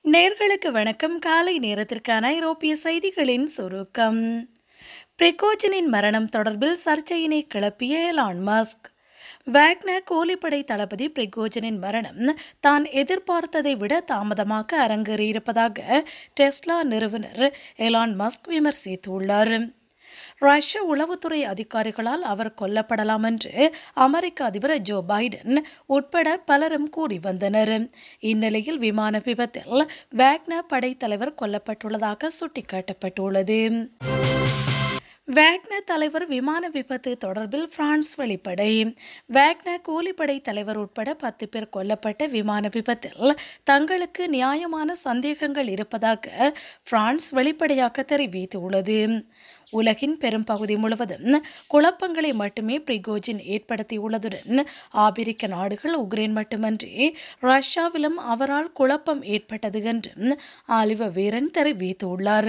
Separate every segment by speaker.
Speaker 1: நேர்களுக்கு வணக்கம் காலை நேரத்திற்கான ஐரோப்பிய செய்திகளின் சுருக்கம் பிரிகோஜனின் மரணம் தொடர்பில் சர்ச்சையினை கிளப்பிய எலான் மஸ்க் வேக்னர் கூலிப்படை தளபதி பிரிகோஜனின் மரணம் தான் எதிர்பார்த்ததை விட தாமதமாக அரங்கேறியிருப்பதாக டெஸ்லா நிறுவனர் எலான் மஸ்க் விமர்சித்துள்ளார் ரஷ்ய உளவுத்துறை அதிகாரிகளால் அவர் கொல்லப்படலாம் என்று அமெரிக்க அதிபர் ஜோ பைடன் உட்பட பலரும் கூறி வந்தனர் இந்நிலையில் விமான விபத்தில் வேக்னர் படைத்தலைவர் கொல்லப்பட்டுள்ளதாக சுட்டிக்காட்டப்பட்டுள்ளது வேக்னர் தலைவர் விமான விபத்து தொடர்பில் பிரான்ஸ் வெளிப்படை வேக்னர் கூலிப்படை தலைவர் உட்பட பத்து பேர் கொல்லப்பட்ட விமான விபத்தில் தங்களுக்கு நியாயமான சந்தேகங்கள் இருப்பதாக பிரான்ஸ் வெளிப்படையாக தெரிவித்துள்ளது உலகின் பெரும்பகுதி முழுவதும் குழப்பங்களை மட்டுமே பிரிகோஜின் ஏற்படுத்தியுள்ளதுடன் ஆபிரிக்க நாடுகள் உக்ரைன் மட்டுமன்றி ரஷ்யாவிலும் அவரால் குழப்பம் ஏற்பட்டது என்றும் ஆலிவ வீரன் தெரிவித்துள்ளார்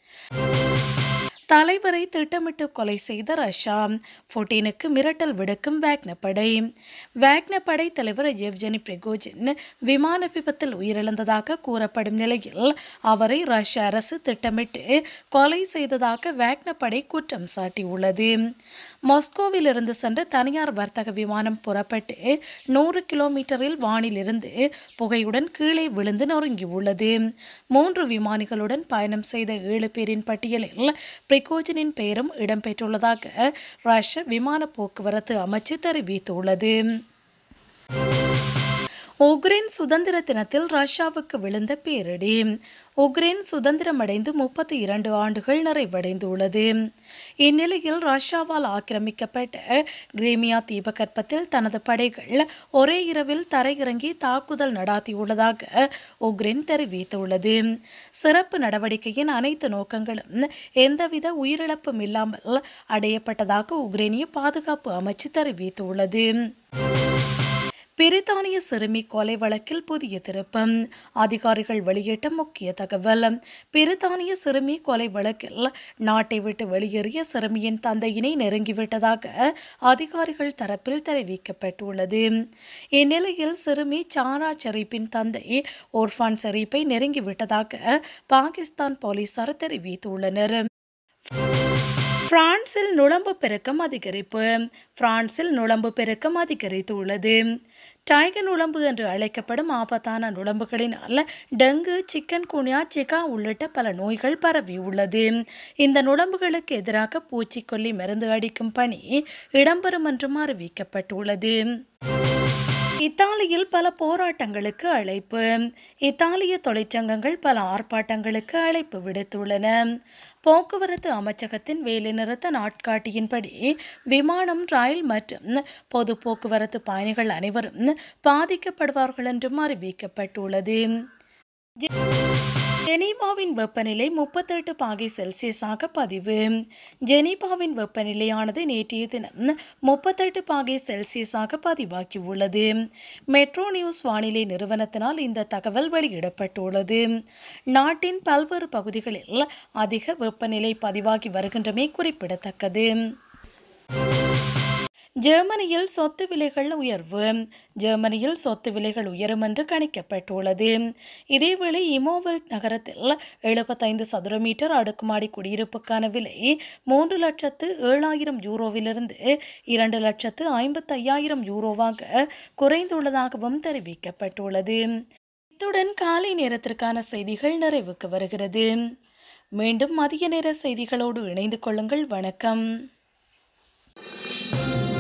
Speaker 1: தலைவரை திட்டமிட்டு கொலை செய்த ரஷ்யா புட்டினுக்கு மிரட்டல் விடுக்கும் வேக்ன படை வேக்ன படை தலைவர் ஜெவ்ஜெனி பிரிகோஜின் விமான விபத்தில் உயிரிழந்ததாக கூறப்படும் நிலையில் அவரை ரஷ்ய அரசு திட்டமிட்டு கொலை செய்ததாக வேக்ன படை குற்றம் சாட்டியுள்ளது மாஸ்கோவில் இருந்து சென்ற தனியார் வர்த்தக விமானம் புறப்பட்டு நூறு கிலோமீட்டரில் வானிலிருந்து புகையுடன் கீழே விழுந்து நொறுங்கியுள்ளது மூன்று விமானிகளுடன் பயணம் செய்த ஏழு பேரின் பட்டியலில் பிரிகோஜனின் பெயரும் இடம்பெற்றுள்ளதாக ரஷ்ய விமான போக்குவரத்து அமைச்சு தெரிவித்துள்ளது உக்ரைன் சுதந்திர தினத்தில் ரஷ்யாவுக்கு விழுந்த பேரிடி உக்ரைன் சுதந்திரமடைந்து முப்பத்தி இரண்டு ஆண்டுகள் நிறைவடைந்துள்ளது இந்நிலையில் ரஷ்யாவால் ஆக்கிரமிக்கப்பட்ட கிரேமியா தீபகற்பத்தில் தனது படைகள் ஒரே இரவில் தரையிறங்கி தாக்குதல் நடாத்தியுள்ளதாக உக்ரைன் தெரிவித்துள்ளது சிறப்பு நடவடிக்கையின் அனைத்து நோக்கங்களும் எந்தவித உயிரிழப்பும் இல்லாமல் அடையப்பட்டதாக உக்ரைனிய பாதுகாப்பு அமைச்சு தெரிவித்துள்ளது பிரித்தானிய சிறுமி கொலை வழக்கில் புதிய திருப்பம் அதிகாரிகள் வெளியிட்ட முக்கிய தகவல் பிரித்தானிய சிறுமி கொலை வழக்கில் நாட்டை விட்டு வெளியேறிய சிறுமியின் தந்தையினை நெருங்கிவிட்டதாக அதிகாரிகள் தரப்பில் தெரிவிக்கப்பட்டுள்ளது இந்நிலையில் சிறுமி சாரா ஷெரீப்பின் தந்தை ஓர்ஃபான் ஷெரீப்பை நெருங்கிவிட்டதாக பாகிஸ்தான் போலீசார் தெரிவித்துள்ளனர் பிரான்சில் நுழம்பு பெருக்கம் அதிகரிப்பு பிரான்சில் நுழம்பு பெருக்கம் அதிகரித்துள்ளது டைகர் நுழம்பு என்று அழைக்கப்படும் ஆபத்தான நுழம்புகளினால் டெங்கு சிக்கன் குனியா சிகா உள்ளிட்ட பல நோய்கள் பரவியுள்ளது இந்த நுழம்புகளுக்கு எதிராக பூச்சிக்கொல்லி மருந்து அடிக்கும் பணி இடம்பெறும் என்றும் அறிவிக்கப்பட்டுள்ளது இத்தாலியில் பல போராட்டங்களுக்கு அழைப்பு இத்தாலிய தொழிற்சங்கங்கள் பல ஆர்ப்பாட்டங்களுக்கு அழைப்பு விடுத்துள்ளன போக்குவரத்து அமைச்சகத்தின் வேலைநிறுத்த நாட்காட்டியின்படி விமானம் ரயில் மற்றும் பொது போக்குவரத்து பயணிகள் அனைவரும் பாதிக்கப்படுவார்கள் என்றும் அறிவிக்கப்பட்டுள்ளது ஜெனீவாவின் வெப்பநிலை முப்பத்தெட்டு பாகை செல்சியஸாக பதிவு ஜெனீவாவின் வெப்பநிலையானது நேற்றைய தினம் முப்பத்தெட்டு பாகை செல்சியஸாக பதிவாகியுள்ளது மெட்ரோ நியூஸ் வானிலை நிறுவனத்தினால் இந்த தகவல் வெளியிடப்பட்டுள்ளது நாட்டின் பல்வேறு பகுதிகளில் அதிக வெப்பநிலை பதிவாகி வருகின்றமை குறிப்பிடத்தக்கது ஜெர்மனியில் சொத்து விலைகள் உயர்வு ஜெர்மனியில் சொத்து விலைகள் உயரும் என்று கணிக்கப்பட்டுள்ளது இதேவேளை இமோவல் நகரத்தில் எழுபத்தைந்து சதுர மீட்டர் அடுக்குமாடி குடியிருப்புக்கான விலை மூன்று லட்சத்து ஏழாயிரம் யூரோவிலிருந்து இரண்டு லட்சத்து ஐம்பத்தி ஐயாயிரம் யூரோவாக குறைந்துள்ளதாகவும் தெரிவிக்கப்பட்டுள்ளது இத்துடன் காலை நேரத்திற்கான செய்திகள் நிறைவுக்கு வருகிறது மீண்டும் மதிய நேர செய்திகளோடு இணைந்து கொள்ளுங்கள் வணக்கம்